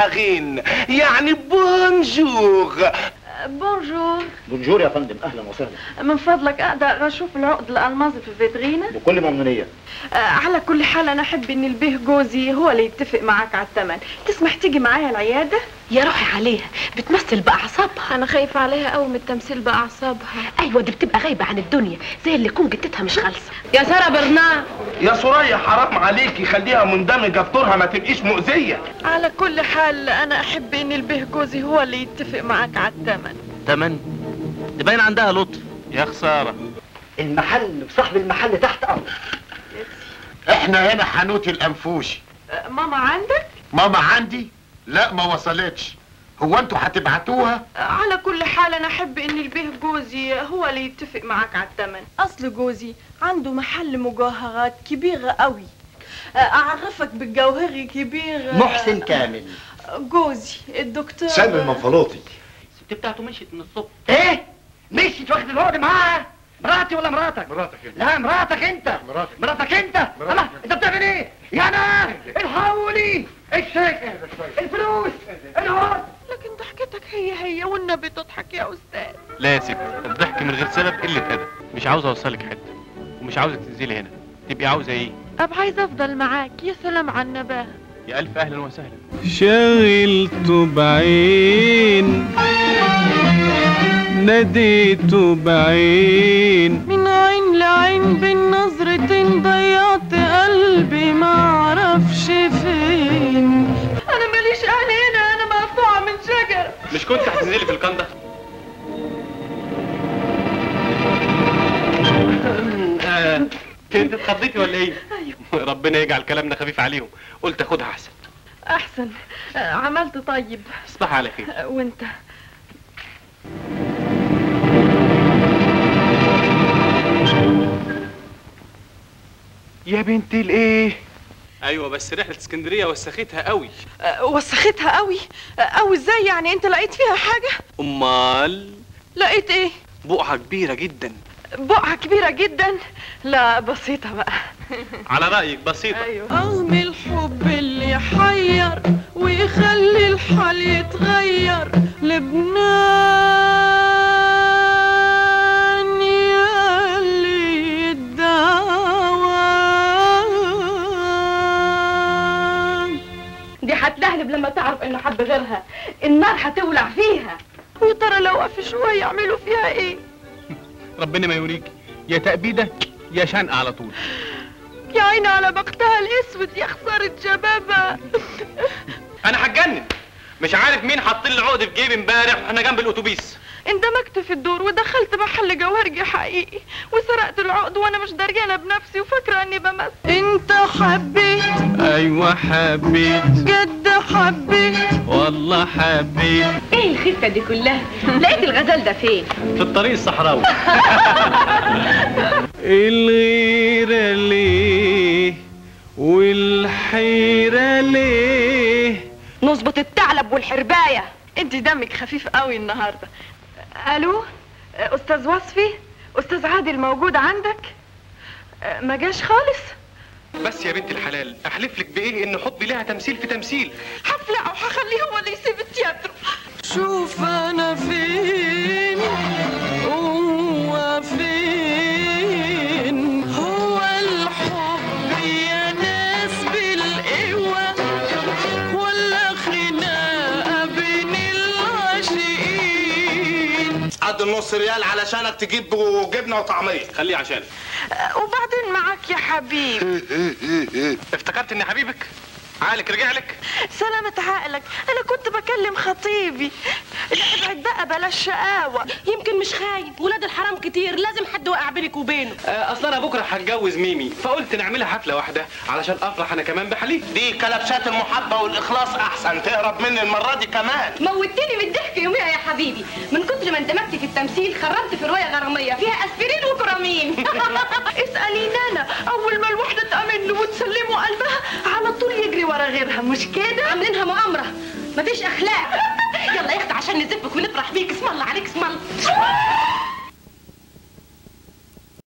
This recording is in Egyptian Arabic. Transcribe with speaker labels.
Speaker 1: اغين يعني بونجور
Speaker 2: بونجور
Speaker 3: بونجور يا فندم اهلا وسهلا
Speaker 2: من فضلك اقدر اشوف العقد الالماظي في الفيترينا
Speaker 3: بكل ممنونيه
Speaker 2: آه، على كل حال انا احب ان البيه جوزي هو اللي يتفق معاك على الثمن تسمح تيجي معايا العياده
Speaker 4: يا روحي عليها بتمثل باعصابها
Speaker 2: انا خايفه عليها قوي من التمثيل باعصابها
Speaker 4: ايوه دي بتبقى غايبه عن الدنيا زي اللي يكون جدتها مش خالصه
Speaker 2: يا ساره برنار
Speaker 1: يا سوريا حرام عليكي خليها مندمجه في دورها ما تبقيش مؤذيه
Speaker 2: على كل حال انا احب ان البيه جوزي هو اللي يتفق معاك على الثمن
Speaker 5: تمن تبين عندها لطف
Speaker 1: يا خساره
Speaker 3: المحل وصاحب المحل تحت امر
Speaker 6: احنا هنا حانوت الانفوشي
Speaker 2: آه، ماما عندك
Speaker 6: ماما عندي لا ما وصلتش هو انتوا هتبعتوها
Speaker 2: آه، على كل حال انا احب ان البيه جوزي هو اللي يتفق معاك على الثمن اصل جوزي عنده محل مجوهرات كبيره قوي آه، اعرفك بالجوهري كبير
Speaker 3: محسن كامل
Speaker 2: جوزي الدكتور
Speaker 7: سامي المنفلوطي
Speaker 5: الست بتاعته مشيت من الصبح
Speaker 3: ايه مشيت واخد الوعد معاها مراتي ولا مراتك
Speaker 7: مراتك انت
Speaker 3: لا مراتك انت
Speaker 7: مراتك
Speaker 3: مراتك انت
Speaker 7: مراتك.
Speaker 3: الله انت بتعمل ايه يا ناس الحقوني الشيك الفلوس الهون
Speaker 2: لكن ضحكتك هي هي والنبي تضحك يا استاذ
Speaker 8: لا يا ست الضحك من غير سبب قلة أدب مش عاوز أوصلك حتة ومش عاوزة تنزلي هنا تبقي عاوزة إيه؟
Speaker 2: اب عايز افضل معاك يا سلام على النباه
Speaker 8: يا ألف أهلا وسهلا
Speaker 9: شغلته بعين ناديته بعين
Speaker 2: من عين لعين بين نظرتين ضيعت قلبي ما اعرفش فين انا ماليش اهل هنا انا مقطوعه من شجره
Speaker 8: مش كنت هتنزلي في الكندا؟ آه، انت اتخضيتي ولا ايه؟ ربنا يجعل كلامنا خفيف عليهم قلت اخدها احسن
Speaker 2: احسن آه، عملت طيب
Speaker 8: تصبح على خير
Speaker 2: آه، وانت
Speaker 8: يا بنت الايه ايوه بس رحله اسكندريه وسختها قوي
Speaker 2: آه، وسختها قوي آه، قوي ازاي يعني انت لقيت فيها حاجه
Speaker 8: امال
Speaker 2: لقيت ايه
Speaker 8: بقعه كبيره جدا
Speaker 2: بقعه كبيره جدا لا بسيطه بقى
Speaker 8: على رايك بسيطه
Speaker 2: ايوه رغم الحب اللي يحير ويخلي الحال يتغير لبنان يا اللي الدوام
Speaker 4: دي هتلهلب لما تعرف انه حب غيرها النار هتولع فيها
Speaker 2: ويا ترى لو وقف شويه يعملوا فيها ايه
Speaker 8: ربنا ما يوريك يا تأبيده يا شنق على طول
Speaker 2: يا عيني على بختها الاسود يا خساره شبابها
Speaker 8: انا هتجنن مش عارف مين حط لي العقد في جيبي امبارح واحنا جنب الاتوبيس
Speaker 2: اندمجت في الدور ودخلت محل جوهرجي حقيقي وسرقت العقد وانا مش دريانه بنفسي وفاكره اني بمثل انت حبيت
Speaker 9: ايوه حبيت
Speaker 2: جد حبيت
Speaker 9: والله حبيت
Speaker 4: ايه الخفه دي كلها لقيت الغزال ده فين
Speaker 8: في الطريق الصحراوي
Speaker 9: الغيرة ليه والحيرة ليه
Speaker 4: نظبط الثعلب والحربايه
Speaker 2: انت دمك خفيف قوي النهارده الو استاذ وصفي استاذ عادل موجود عندك أه، ما جاش خالص
Speaker 8: بس يا بنت الحلال احلف لك بايه ان حبي لها تمثيل في تمثيل
Speaker 2: هفلعه وهخليه هو اللي يسيب التياترو شوف انا فين هو فين هو الحب يا ناس بالقوة ولا خناقة بين العاشقين
Speaker 1: عد النص ريال علشانك تجيب جبنه وطعميه
Speaker 8: خليه عشان
Speaker 2: أه، وبعدين معاك يا حبيب
Speaker 8: افتكرت ان حبيبك عقلك رجع لك
Speaker 2: سلامة عقلك انا كنت بكلم خطيبي لا ابعد بقى بلاش شقاوة
Speaker 4: يمكن مش خايف ولاد الحرام كتير لازم حد وقع بينك وبينه
Speaker 8: آه، اصل انا بكره هتجوز ميمي فقلت نعملها حفله واحده علشان افرح انا كمان بحليف
Speaker 1: دي كلبشات المحبه والاخلاص احسن تهرب مني المره دي كمان
Speaker 4: موتني من الضحك يوميها يا حبيبي من كتر ما اندمجت في التمثيل خرجت في روايه غراميه فيها اسبرين وكرامين
Speaker 2: اسألي نانا اول ما الواحدة تأمن له وتسلمه قلبها على طول يجري ورا غيرها مش كده
Speaker 4: عاملينها مؤامره مفيش اخلاق